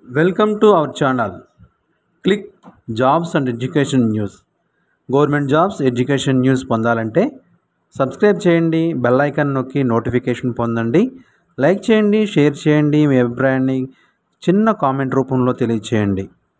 welcome to our channel click jobs and education news government jobs education news పొందాలంటే subscribe చేయండి bell icon నొక్కి notification పొందండి like చేయండి share చేయండి మీ అభిప్రాయాన్ని చిన్న కామెంట్ రూపంలో తెలియచేయండి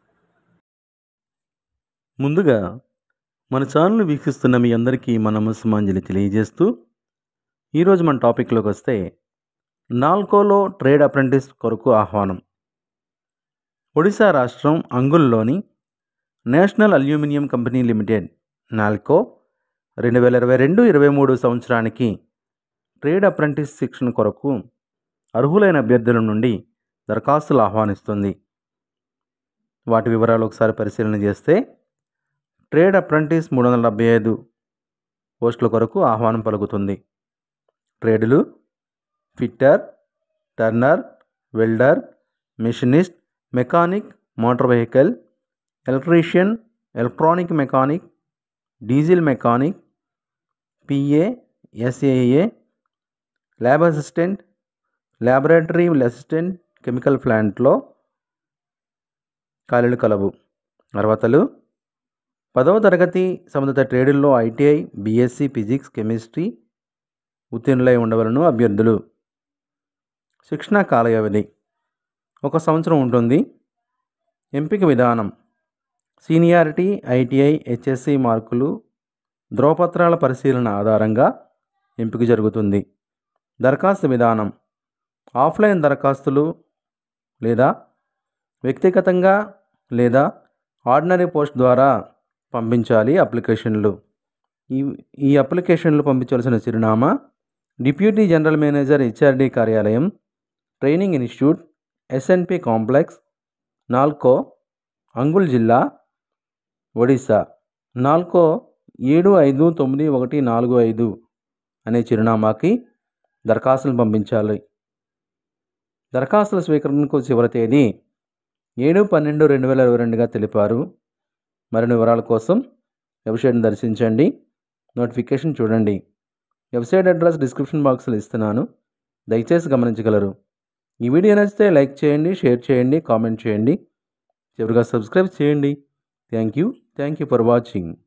ముందుగా మన ఛానల్ వీక్షిస్తున్న మీ అందరికీ మన నమస్సుమాంజలి తెలియజేస్తూ ఈరోజు మన టాపిక్లోకి వస్తే నాల్కోలో ట్రేడ్ అప్రెంటిస్ కొరకు ఆహ్వానం ఒడిశా రాష్ట్రం అంగుల్లోని National Aluminium Company Limited NALCO రెండు వేల ఇరవై రెండు ఇరవై మూడు సంవత్సరానికి ట్రేడ్ అప్రెంటిస్ శిక్షణ కొరకు అర్హులైన అభ్యర్థుల నుండి దరఖాస్తులు ఆహ్వానిస్తుంది వాటి వివరాలు ఒకసారి పరిశీలన చేస్తే ట్రేడ్ అప్రెంటిస్ మూడు వందల డెబ్బై ఐదు పోస్టుల కొరకు ఆహ్వానం పలుకుతుంది ట్రేడులు fitter turner welder machinist mechanic motor vehicle electrician electronic mechanic diesel mechanic PA SAA lab assistant laboratory assistant chemical ప్లాంట్లో ఖాళీలు కలవు అర్హతలు పదవ తరగతి సంబంధిత ట్రేడుల్లో ఐటీఐ బీఎస్సీ ఫిజిక్స్ కెమిస్ట్రీ ఉత్తీర్ణులై ఉండవలను అభ్యర్థులు శిక్షణ కాల వ్యవధి ఒక సంవత్సరం ఉంటుంది ఎంపిక విధానం సీనియారిటీ ఐటీఐ హెచ్ఎస్సి మార్కులు ధ్రువపత్రాల పరిశీలన ఆధారంగా ఎంపిక జరుగుతుంది దరఖాస్తు విధానం ఆఫ్లైన్ దరఖాస్తులు లేదా వ్యక్తిగతంగా లేదా ఆర్డినరీ పోస్ట్ ద్వారా పంపించాలి అప్లికేషన్లు ఈ ఈ అప్లికేషన్లు పంపించాల్సిన చిరునామా డిప్యూటీ జనరల్ మేనేజర్ హెచ్ఆర్డి కార్యాలయం training institute SNP complex NALCO Angul జిల్లా ఒడిశా నాల్కో ఏడు ఐదు తొమ్మిది ఒకటి నాలుగు ఐదు అనే చిరునామాకి దరఖాస్తులు పంపించాలి దరఖాస్తుల స్వీకరణకు చివరి తేదీ ఏడు పన్నెండు రెండు వేల ఇరవై రెండుగా తెలిపారు మరిన్ని వివరాల కోసం వెబ్సైట్ని దర్శించండి నోటిఫికేషన్ చూడండి వెబ్సైట్ అడ్రస్ డిస్క్రిప్షన్ బాక్స్లో ఇస్తున్నాను దయచేసి గమనించగలరు ఈ వీడియో నచ్చితే లైక్ చేయండి షేర్ చేయండి కామెంట్ చేయండి చివరిగా సబ్స్క్రైబ్ చేయండి thank you thank you for watching